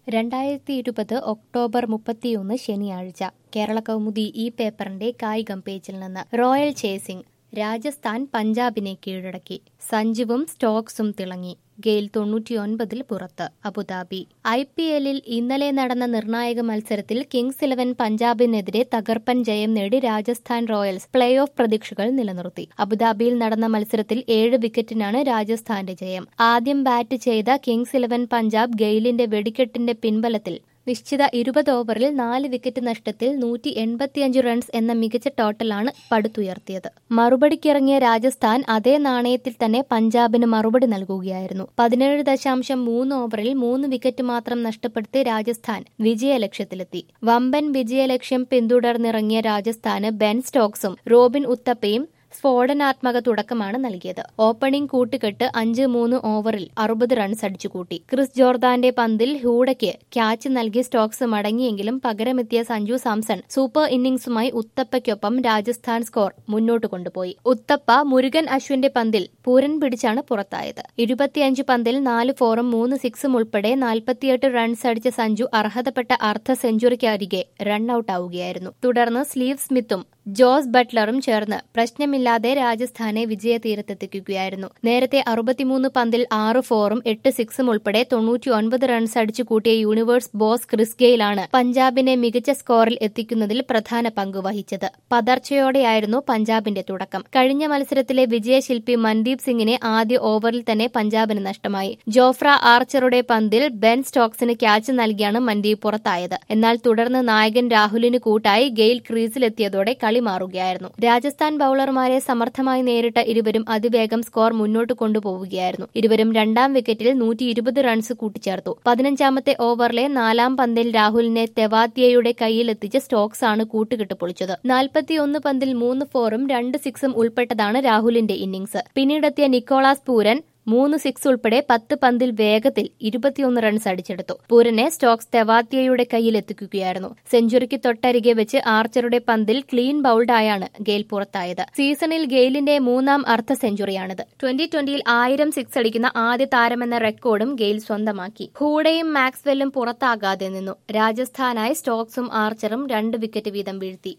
രണ്ടായിരത്തി ഇരുപത് ഒക്ടോബർ മുപ്പത്തിയൊന്ന് ശനിയാഴ്ച കേരള കൗമുദി ഈ പേപ്പറിന്റെ കായികം പേജിൽ നിന്ന് റോയൽ ചേസിംഗ് രാജസ്ഥാൻ പഞ്ചാബിനെ കീഴടക്കി സഞ്ജുവും സ്റ്റോക്സും തിളങ്ങി ഗെയിൽ തൊണ്ണൂറ്റിയൊൻപതിൽ പുറത്ത് അബുദാബി ഐ പി എല്ലിൽ ഇന്നലെ നടന്ന നിർണായക മത്സരത്തിൽ കിങ്സ് ഇലവൻ പഞ്ചാബിനെതിരെ തകർപ്പൻ ജയം നേടി രാജസ്ഥാൻ റോയൽസ് പ്ലേ ഓഫ് പ്രതീക്ഷകൾ നിലനിർത്തി അബുദാബിയിൽ നടന്ന മത്സരത്തിൽ ഏഴ് വിക്കറ്റിനാണ് രാജസ്ഥാന്റെ ജയം ആദ്യം ബാറ്റ് ചെയ്ത കിങ്സ് ഇലവൻ പഞ്ചാബ് ഗെയിലിന്റെ വെടിക്കെട്ടിന്റെ പിൻബലത്തിൽ നിശ്ചിത ഇരുപത് ഓവറിൽ നാല് വിക്കറ്റ് നഷ്ടത്തിൽ നൂറ്റി എൺപത്തിയഞ്ച് റൺസ് എന്ന മികച്ച ടോട്ടലാണ് പടുത്തുയർത്തിയത് മറുപടിക്കിറങ്ങിയ രാജസ്ഥാൻ അതേ നാണയത്തിൽ തന്നെ പഞ്ചാബിന് മറുപടി നൽകുകയായിരുന്നു പതിനേഴ് ദശാംശം മൂന്ന് ഓവറിൽ മൂന്ന് വിക്കറ്റ് മാത്രം നഷ്ടപ്പെടുത്തി രാജസ്ഥാൻ വിജയലക്ഷ്യത്തിലെത്തി വമ്പൻ വിജയലക്ഷ്യം പിന്തുടർന്നിറങ്ങിയ രാജസ്ഥാന് ബെൻ സ്റ്റോക്സും റോബിൻ ഉത്തപ്പയും സ്ഫോടനാത്മക തുടക്കമാണ് നൽകിയത് ഓപ്പണിംഗ് കൂട്ടുകെട്ട് അഞ്ച് മൂന്ന് ഓവറിൽ അറുപത് റൺസ് അടിച്ചുകൂട്ടി ക്രിസ് ജോർദാന്റെ പന്തിൽ ഹൂഡയ്ക്ക് ക്യാച്ച് നൽകി സ്റ്റോക്സ് മടങ്ങിയെങ്കിലും പകരമെത്തിയ സഞ്ജു സാംസൺ സൂപ്പർ ഇന്നിംഗ്സുമായി ഉത്തപ്പയ്ക്കൊപ്പം രാജസ്ഥാൻ സ്കോർ മുന്നോട്ട് കൊണ്ടുപോയി ഉത്തപ്പ മുരുകൻ അശ്വിന്റെ പന്തിൽ പൂരൻ പിടിച്ചാണ് പുറത്തായത് ഇരുപത്തിയഞ്ച് പന്തിൽ നാല് ഫോറും മൂന്ന് സിക്സും ഉൾപ്പെടെ നാൽപ്പത്തിയെട്ട് റൺസ് അടിച്ച സഞ്ജു അർഹതപ്പെട്ട അർദ്ധ സെഞ്ചുറിക്ക് അരികെ റണ്ണൌട്ട് ആവുകയായിരുന്നു തുടർന്ന് സ്ലീവ് സ്മിത്തും ജോസ് ബട്ട്ലറും ചേർന്ന് പ്രശ്നമില്ലാതെ രാജസ്ഥാനെ വിജയതീരത്തെത്തിക്കുകയായിരുന്നു നേരത്തെ അറുപത്തിമൂന്ന് പന്തിൽ ആറ് ഫോറും എട്ട് സിക്സും ഉൾപ്പെടെ തൊണ്ണൂറ്റിയൊൻപത് റൺസ് അടിച്ചു കൂട്ടിയ യൂണിവേഴ്സ് ബോസ് ക്രിസ് ഗെയിലാണ് പഞ്ചാബിനെ മികച്ച സ്കോറിൽ എത്തിക്കുന്നതിൽ പ്രധാന പങ്ക് വഹിച്ചത് പതർച്ചയോടെയായിരുന്നു പഞ്ചാബിന്റെ തുടക്കം കഴിഞ്ഞ മത്സരത്തിലെ വിജയശില്പി മൻദീപ് സിംഗിനെ ആദ്യ ഓവറിൽ തന്നെ പഞ്ചാബിന് നഷ്ടമായി ജോഫ്ര ആർച്ചറുടെ പന്തിൽ ബെൻ സ്റ്റോക്സിന് ക്യാച്ച് നൽകിയാണ് മൻദീപ് പുറത്തായത് എന്നാൽ തുടർന്ന് നായകൻ രാഹുലിന് കൂട്ടായി ഗെയിൽ ക്രീസിലെത്തിയതോടെ കളി മാറുകയായിരുന്നു രാജസ്ഥാൻ ബൌളർമാരെ സമർത്ഥമായി നേരിട്ട ഇരുവരും അതിവേഗം സ്കോർ മുന്നോട്ട് കൊണ്ടുപോവുകയായിരുന്നു ഇരുവരും രണ്ടാം വിക്കറ്റിൽ നൂറ്റി ഇരുപത് റൺസ് കൂട്ടിച്ചേർത്തു പതിനഞ്ചാമത്തെ ഓവറിലെ നാലാം പന്തിൽ രാഹുലിനെ തെവാത്തിയയുടെ കയ്യിലെത്തിച്ച് സ്റ്റോക്സ് ആണ് കൂട്ടുകെട്ട് പൊളിച്ചത് നാൽപ്പത്തിയൊന്ന് പന്തിൽ മൂന്ന് ഫോറും രണ്ട് സിക്സും ഉൾപ്പെട്ടതാണ് രാഹുലിന്റെ ഇന്നിംഗ്സ് പിന്നീടെത്തിയ നിക്കോളാസ് പൂരൻ മൂന്ന് സിക്സ് ഉൾപ്പെടെ പത്ത് പന്തിൽ വേഗത്തിൽ ഇരുപത്തിയൊന്ന് റൺസ് അടിച്ചെടുത്തു പൂരനെ സ്റ്റോക്സ് തെവാത്തിയയുടെ കയ്യിൽ എത്തിക്കുകയായിരുന്നു സെഞ്ചുറിക്ക് തൊട്ടരികെ വെച്ച് ആർച്ചറുടെ പന്തിൽ ക്ലീൻ ബൌൾഡായാണ് ഗെയിൽ പുറത്തായത് സീസണിൽ ഗെയിലിന്റെ മൂന്നാം അർദ്ധ സെഞ്ചുറിയാണിത് ട്വന്റി ട്വന്റിയിൽ ആയിരം സിക്സ് അടിക്കുന്ന ആദ്യ താരമെന്ന റെക്കോർഡും ഗെയിൽ സ്വന്തമാക്കി ഹൂഡയും മാക്സ്വെല്ലും പുറത്താകാതെ നിന്നു രാജസ്ഥാനായി സ്റ്റോക്സും ആർച്ചറും രണ്ട് വിക്കറ്റ് വീതം വീഴ്ത്തി